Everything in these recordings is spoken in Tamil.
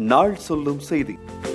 நாள் சொல்லும் செய்தி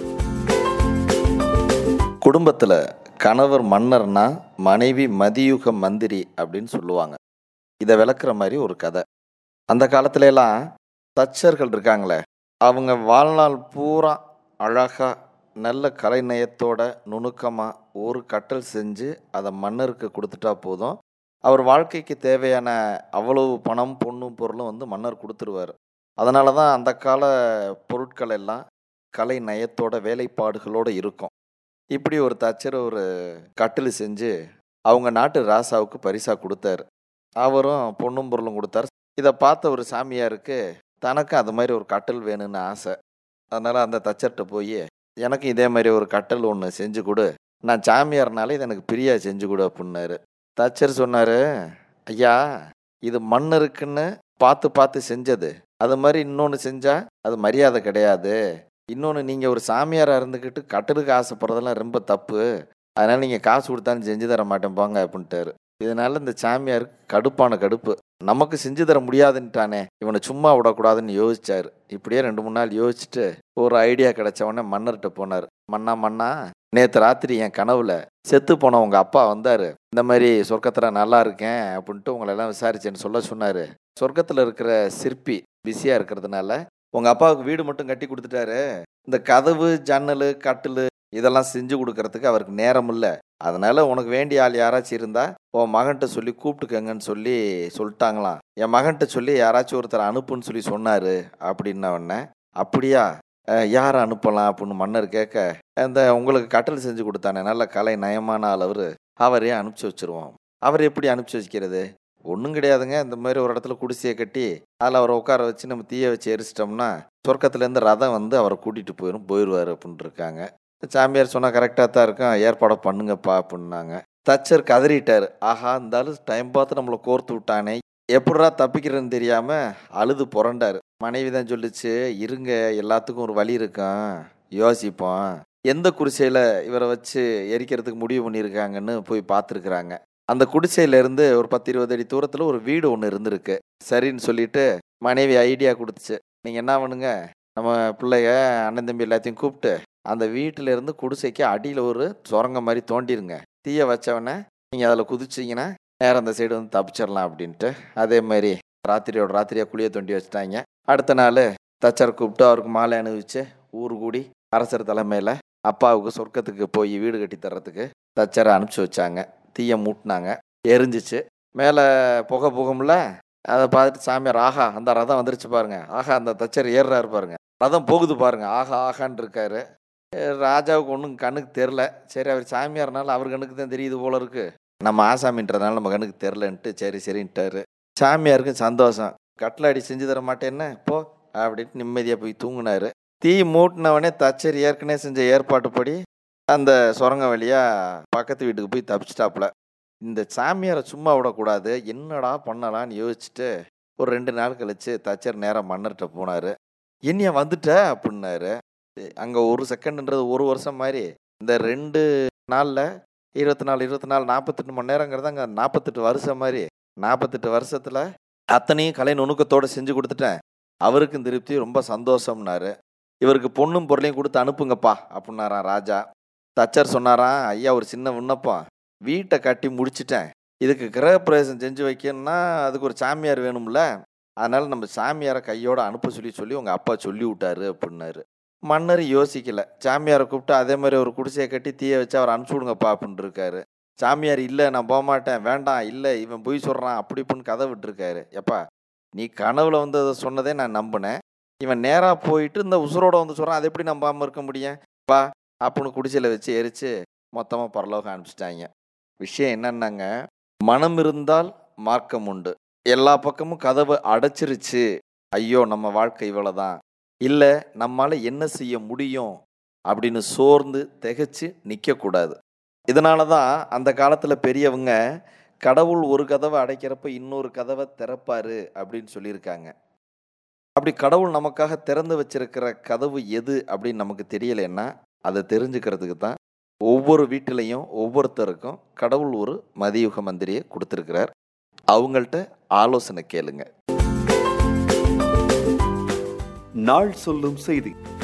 குடும்பத்தில் கணவர் மன்னர்னா மனைவி மதியுக மந்திரி அப்படின்னு சொல்லுவாங்க இதை விளக்குற மாதிரி ஒரு கதை அந்த காலத்துல எல்லாம் தச்சர்கள் இருக்காங்களே அவங்க வாழ்நாள் பூரா அழகாக நல்ல கலைநயத்தோட நுணுக்கமாக ஒரு கட்டல் செஞ்சு அதை மன்னருக்கு கொடுத்துட்டா போதும் அவர் வாழ்க்கைக்கு தேவையான அவ்வளவு பணம் பொண்ணும் பொருளும் வந்து மன்னர் கொடுத்துருவார் அதனால தான் அந்த கால பொருட்கள் எல்லாம் கலை நயத்தோட வேலைப்பாடுகளோடு இருக்கும் இப்படி ஒரு தச்சர் ஒரு கட்டில் செஞ்சு அவங்க நாட்டு ராசாவுக்கு பரிசாக கொடுத்தாரு அவரும் பொண்ணும் பொருளும் கொடுத்தாரு இதை பார்த்த ஒரு சாமியாருக்கு தனக்கும் அது மாதிரி ஒரு கட்டில் வேணும்னு ஆசை அதனால் அந்த தச்சர்கிட்ட போய் எனக்கு இதே மாதிரி ஒரு கட்டில் ஒன்று செஞ்சு கொடு நான் சாமியார்னால இது எனக்கு பிரியா செஞ்சு கொடு அப்படின்னாரு தச்சர் சொன்னார் ஐயா இது மன்னருக்குன்னு பார்த்து பார்த்து செஞ்சது அது மாதிரி இன்னொன்று செஞ்சால் அது மரியாதை கிடையாது இன்னொன்று நீங்கள் ஒரு சாமியாராக இருந்துக்கிட்டு கட்டலுக்கு ஆசைப்படுறதெல்லாம் ரொம்ப தப்பு அதனால் நீங்கள் காசு கொடுத்தாலும் செஞ்சு தர மாட்டேன் போங்க அப்படின்ட்டாரு இதனால இந்த சாமியாருக்கு கடுப்பான கடுப்பு நமக்கு செஞ்சு தர முடியாதுன்ட்டானே இவனை சும்மா விடக்கூடாதுன்னு யோசிச்சாரு இப்படியே ரெண்டு மூணு நாள் யோசிச்சுட்டு ஒரு ஐடியா கிடைச்ச உடனே மன்னர்கிட்ட போனார் மன்னா மன்னா நேற்று ராத்திரி என் கனவுல செத்து போன உங்கள் அப்பா வந்தார் இந்த மாதிரி சொர்க்கத்தில் நல்லா இருக்கேன் அப்படின்ட்டு உங்களை எல்லாம் விசாரிச்சேன்னு சொல்ல சொன்னார் சொர்க்கத்தில் இருக்கிற சிற்பி பிஸியாக இருக்கிறதுனால உங்கள் அப்பாவுக்கு வீடு மட்டும் கட்டி கொடுத்துட்டாரு இந்த கதவு ஜன்னல் கட்டில் இதெல்லாம் செஞ்சு கொடுக்கறதுக்கு அவருக்கு நேரம் இல்லை அதனால உனக்கு வேண்டிய ஆள் யாராச்சும் இருந்தா உன் மகன்கிட்ட சொல்லி கூப்பிட்டுக்கங்கன்னு சொல்லி சொல்லிட்டாங்களாம் என் மகன்கிட்ட சொல்லி யாராச்சும் ஒருத்தர் அனுப்புன்னு சொல்லி சொன்னாரு அப்படின்ன உடனே அப்படியா அஹ், யாரை அனுப்பலாம் அப்படின்னு மன்னர் கேட்க இந்த உங்களுக்கு கட்டல் செஞ்சு கொடுத்தானே நல்ல கலை நயமான ஆள் அவர் அவரே அனுப்பிச்சி வச்சிருவோம் அவர் எப்படி அனுப்பிச்சி வச்சுக்கிறது ஒன்றும் கிடையாதுங்க இந்த மாதிரி ஒரு இடத்துல குடிசையை கட்டி அதில் அவரை உட்கார வச்சு நம்ம தீயை வச்சு எரிச்சிட்டோம்னா சொர்க்கத்துலேருந்து ரதம் வந்து அவரை கூட்டிகிட்டு போயிடும் போயிடுவார் அப்படின்ட்டு இருக்காங்க சாமியார் சொன்னால் கரெக்டாக தான் இருக்கும் ஏற்பாடு பண்ணுங்கப்பா அப்படின்னாங்க தச்சர் கதறிட்டார் ஆஹா இருந்தாலும் டைம் பார்த்து நம்மளை கோர்த்து விட்டானே எப்படிடா தப்பிக்கிறேன்னு தெரியாமல் அழுது புரண்டார் மனைவி தான் சொல்லிச்சு இருங்க எல்லாத்துக்கும் ஒரு வழி இருக்கும் யோசிப்போம் எந்த குடிசையில் இவரை வச்சு எரிக்கிறதுக்கு முடிவு பண்ணியிருக்காங்கன்னு போய் பார்த்துருக்குறாங்க அந்த குடிசையிலேருந்து ஒரு பத்து இருபது அடி தூரத்தில் ஒரு வீடு ஒன்று இருந்திருக்கு சரின்னு சொல்லிட்டு மனைவி ஐடியா கொடுத்துச்சு நீங்கள் என்ன பண்ணுங்க நம்ம பிள்ளைய அண்ணன் தம்பி எல்லாத்தையும் கூப்பிட்டு அந்த வீட்டில இருந்து குடிசைக்கு அடியில் ஒரு சுரங்க மாதிரி தோண்டிருங்க தீய வச்சவொடனே நீங்கள் அதில் குதிச்சிங்கன்னா நேரம் அந்த சைடு வந்து தப்பிச்சிடலாம் அப்படின்ட்டு அதே மாதிரி ராத்திரியோட ராத்திரியாக குழியை தோண்டி வச்சுட்டாங்க அடுத்த நாள் தச்சர் கூப்பிட்டு அவருக்கு மாலை அணிவிச்சு ஊர் கூடி அரசர் தலைமையில் அப்பாவுக்கு சொர்க்கத்துக்கு போய் வீடு கட்டி தர்றதுக்கு தச்சரை அனுப்பிச்சி வச்சாங்க தீயை மூட்டினாங்க எரிஞ்சிச்சு மேலே புகை புகும்ல அதை பார்த்துட்டு சாமியார் ஆஹா அந்த ரதம் வந்துருச்சு பாருங்க ஆஹா அந்த தச்சர் ஏறுறாரு பாருங்க ரதம் போகுது பாருங்க ஆஹா ஆகான்னு இருக்காரு அஹ் ராஜாவுக்கு ஒன்றும் கண்ணுக்கு தெரில சரி அவர் சாமியார்னால அவர் கண்ணுக்கு தான் தெரியுது போல இருக்கு நம்ம ஆசாமின்றதுனால நம்ம கண்ணுக்கு தெரிலன்ட்டு சரி சரின்ட்டாரு சாமியாருக்கு சந்தோஷம் கட்லாடி செஞ்சு தர மாட்டேன்னு போ அப்படின்ட்டு நிம்மதியாக போய் தூங்குனாரு தீ மூட்டினவனே தச்சர் ஏற்கனவே செஞ்ச ஏற்பாட்டுப்படி அந்த சுரங்க வழியாக பக்கத்து வீட்டுக்கு போய் தப்பிச்சிட்டாப்புல இந்த சாமியாரை சும்மா விடக்கூடாது என்னடா பண்ணலான்னு யோசிச்சுட்டு ஒரு ரெண்டு நாள் கழிச்சு தச்சர் நேரம் மன்னர்கிட்ட போனார் என்னையா வந்துட்ட அப்படின்னாரு அங்கே ஒரு செகண்ட்ன்றது ஒரு வருஷம் மாதிரி இந்த ரெண்டு நாளில் இருபத்தி நாலு இருபத்தி நாலு நாற்பத்தெட்டு மணி நேரங்கிறது அங்கே நாற்பத்தெட்டு வருஷம் மாதிரி நாற்பத்தெட்டு வருஷத்தில் அத்தனையும் கலை நுணுக்கத்தோடு செஞ்சு கொடுத்துட்டேன் அவருக்கும் திருப்தி ரொம்ப சந்தோஷம்னாரு இவருக்கு பொண்ணும் பொருளையும் கொடுத்து அனுப்புங்கப்பா அப்படின்னாராம் ராஜா தச்சர் சொன்னாராம் ஐயா ஒரு சின்ன விண்ணப்பம் வீட்டை கட்டி முடிச்சிட்டேன் இதுக்கு கிரகப்பிரவேசம் செஞ்சு வைக்கணும்னா அதுக்கு ஒரு சாமியார் வேணும்ல அதனால நம்ம சாமியாரை கையோட அனுப்ப சொல்லி சொல்லி உங்கள் அப்பா சொல்லி விட்டாரு அப்படின்னாரு மன்னர் யோசிக்கல சாமியாரை கூப்பிட்டு அதே மாதிரி ஒரு குடிசையை கட்டி தீயை வச்சு அவர் அனுப்பிச்சி விடுங்கப்பா அப்படின்னு இருக்காரு சாமியார் இல்லை நான் போக மாட்டேன் வேண்டாம் இல்லை இவன் பொய் சொல்கிறான் அப்படி இப்படின்னு கதை விட்டுருக்காரு எப்பா நீ கனவுல வந்து அதை சொன்னதே நான் நம்பினேன் இவன் நேராக போயிட்டு இந்த உசுரோட வந்து சொல்கிறான் அதை எப்படி நம்பாமல் இருக்க முடியும் வா அப்படின்னு குடிசையில் வச்சு எரித்து மொத்தமாக பரலோகம் அனுப்பிச்சிட்டாங்க விஷயம் என்னன்னாங்க மனம் இருந்தால் மார்க்கம் உண்டு எல்லா பக்கமும் கதவை அடைச்சிருச்சு ஐயோ நம்ம வாழ்க்கை இவ்வளோதான் இல்லை நம்மால் என்ன செய்ய முடியும் அப்படின்னு சோர்ந்து திகைச்சு நிற்கக்கூடாது இதனால தான் அந்த காலத்தில் பெரியவங்க கடவுள் ஒரு கதவை அடைக்கிறப்ப இன்னொரு கதவை திறப்பாரு அப்படின்னு சொல்லியிருக்காங்க அப்படி கடவுள் நமக்காக திறந்து வச்சிருக்கிற கதவு எது அப்படின்னு நமக்கு தெரியலைன்னா அதை தெரிஞ்சுக்கிறதுக்கு தான் ஒவ்வொரு வீட்டிலையும் ஒவ்வொருத்தருக்கும் கடவுள் ஒரு மதியுக மந்திரியை கொடுத்துருக்கிறார் அவங்கள்ட்ட ஆலோசனை கேளுங்க நாள் சொல்லும் செய்தி